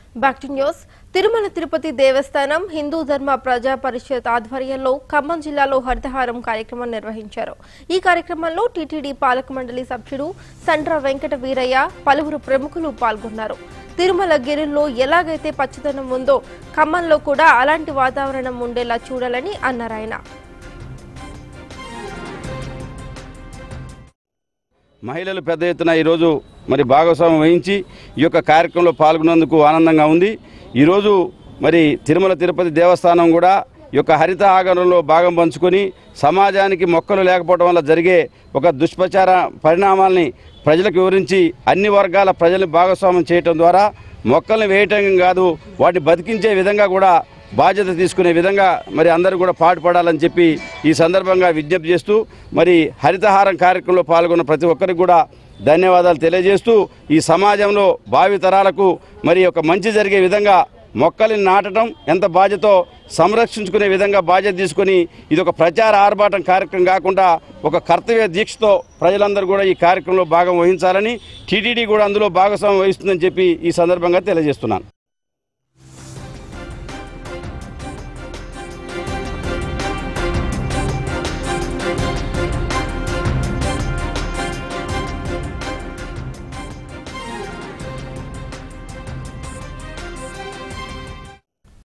back to news Tirumala Tirupati Devasthanam Hindu ధర్మ ప్రజా పరిషత్ ఆధ్వర్యంలో ఖమ్మం జిల్లాలో హరితహారం కార్యక్రమం నిర్వహించారు ఈ కార్యక్రమంలో టీటీడీ పాలక మండలి సభ్యుడు సండ్ర వెంకట వీరయ్య పలువురు ప్రముఖులు పాల్గొన్నారు తిరుమల గిరిలో ఎలాగైతే పచ్చదనం ఉందో ఖమ్మంలో కూడా అలాంటి వాతావరణం ఉండేలా చూడాలని అన్నారు ఆయన మహిళలు పెద్ద ఎత్తున ఈరోజు మరి భాగస్వామ్యం వహించి ఈ యొక్క కార్యక్రమంలో పాల్గొన్నందుకు ఆనందంగా ఉంది ఈరోజు మరి తిరుమల తిరుపతి దేవస్థానం కూడా ఈ యొక్క హరిత ఆగరంలో భాగం పంచుకొని సమాజానికి మొక్కలు లేకపోవడం వల్ల జరిగే ఒక దుష్ప్రచార పరిణామాల్ని ప్రజలకు వివరించి అన్ని వర్గాల ప్రజల్ని భాగస్వామ్యం చేయటం ద్వారా మొక్కల్ని వేయటం కాదు వాటిని బతికించే విధంగా కూడా బాధ్యత తీసుకునే విధంగా మరి అందరూ కూడా పాటుపడాలని చెప్పి ఈ సందర్భంగా విజ్ఞప్తి చేస్తూ మరి హరితహారం కార్యక్రమంలో పాల్గొన్న ప్రతి ఒక్కరికి కూడా ధన్యవాదాలు తెలియజేస్తూ ఈ సమాజంలో భావి తరాలకు మరి ఒక మంచి జరిగే విధంగా మొక్కల్ని నాటడం ఎంత బాధ్యతో సంరక్షించుకునే విధంగా బాధ్యత తీసుకొని ఇది ఒక ప్రచార ఆర్భాటం కార్యక్రమం కాకుండా ఒక కర్తవ్య దీక్షతో ప్రజలందరూ కూడా ఈ కార్యక్రమంలో భాగం వహించాలని టీటీడీ కూడా అందులో భాగస్వామ్యం వహిస్తుందని చెప్పి ఈ సందర్భంగా తెలియజేస్తున్నాను